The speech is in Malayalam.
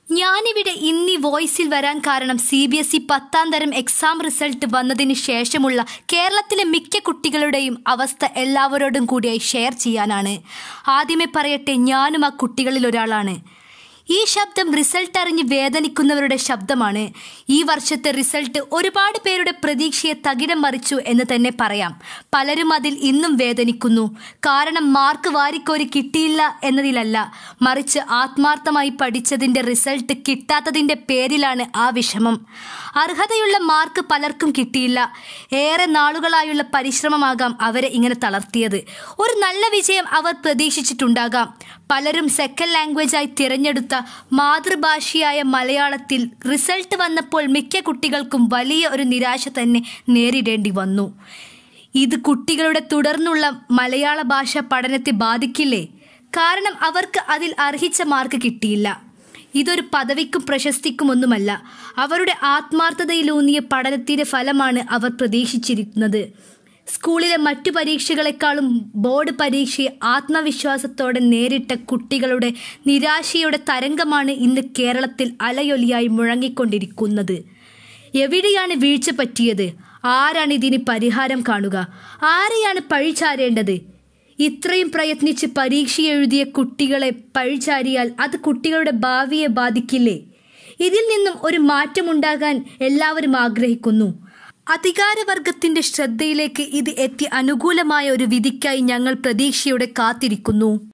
ഞാനിവിടെ ഇന്നീ വോയിസിൽ വരാൻ കാരണം സി ബി എസ് ഇ പത്താം തരം എക്സാം റിസൾട്ട് വന്നതിന് ശേഷമുള്ള കേരളത്തിലെ മിക്ക കുട്ടികളുടെയും അവസ്ഥ എല്ലാവരോടും കൂടിയായി ഷെയർ ചെയ്യാനാണ് ആദ്യമേ പറയട്ടെ ഞാനും ആ കുട്ടികളിൽ ഒരാളാണ് ഈ ശബ്ദം റിസൾട്ട് അറിഞ്ഞ് വേദനിക്കുന്നവരുടെ ശബ്ദമാണ് ഈ വർഷത്തെ റിസൾട്ട് ഒരുപാട് പേരുടെ പ്രതീക്ഷയെ തകിടം മറിച്ചു എന്ന് തന്നെ പറയാം പലരും അതിൽ ഇന്നും വേദനിക്കുന്നു കാരണം മാർക്ക് വാരിക്കോരി കിട്ടിയില്ല എന്നതിലല്ല മറിച്ച് ആത്മാർത്ഥമായി പഠിച്ചതിൻ്റെ റിസൾട്ട് കിട്ടാത്തതിൻ്റെ പേരിലാണ് ആ വിഷമം അർഹതയുള്ള മാർക്ക് പലർക്കും കിട്ടിയില്ല ഏറെ നാളുകളായുള്ള പരിശ്രമമാകാം അവരെ ഇങ്ങനെ തളർത്തിയത് ഒരു നല്ല വിജയം അവർ പ്രതീക്ഷിച്ചിട്ടുണ്ടാകാം പലരും സെക്കൻഡ് ലാംഗ്വേജായി തിരഞ്ഞെടുത്ത മാതൃഭാഷയായ മലയാളത്തിൽ റിസൾട്ട് വന്നപ്പോൾ മിക്ക കുട്ടികൾക്കും വലിയ ഒരു നിരാശ തന്നെ നേരിടേണ്ടി വന്നു ഇത് കുട്ടികളുടെ തുടർന്നുള്ള മലയാള ഭാഷ പഠനത്തെ ബാധിക്കില്ലേ കാരണം അവർക്ക് അതിൽ അർഹിച്ച മാർക്ക് കിട്ടിയില്ല ഇതൊരു പദവിക്കും പ്രശസ്തിക്കും ഒന്നുമല്ല അവരുടെ ആത്മാർത്ഥതയിലൂന്നിയ പഠനത്തിന്റെ ഫലമാണ് അവർ പ്രതീക്ഷിച്ചിരുന്നത് സ്കൂളിലെ മറ്റു പരീക്ഷകളെക്കാളും ബോർഡ് പരീക്ഷയെ ആത്മവിശ്വാസത്തോടെ നേരിട്ട കുട്ടികളുടെ നിരാശയുടെ തരംഗമാണ് ഇന്ന് കേരളത്തിൽ അലയൊലിയായി മുഴങ്ങിക്കൊണ്ടിരിക്കുന്നത് എവിടെയാണ് വീഴ്ച പറ്റിയത് ആരാണ് ഇതിന് പരിഹാരം കാണുക ആരെയാണ് പഴിചാരേണ്ടത് ഇത്രയും പ്രയത്നിച്ച് പരീക്ഷ എഴുതിയ കുട്ടികളെ പഴിചാരിയാൽ അത് കുട്ടികളുടെ ഭാവിയെ ബാധിക്കില്ലേ ഇതിൽ നിന്നും ഒരു മാറ്റമുണ്ടാകാൻ എല്ലാവരും ആഗ്രഹിക്കുന്നു അധികാരവർഗത്തിന്റെ ശ്രദ്ധയിലേക്ക് ഇത് എത്തി അനുകൂലമായ ഒരു വിധിക്കായി ഞങ്ങൾ പ്രതീക്ഷയോടെ കാത്തിരിക്കുന്നു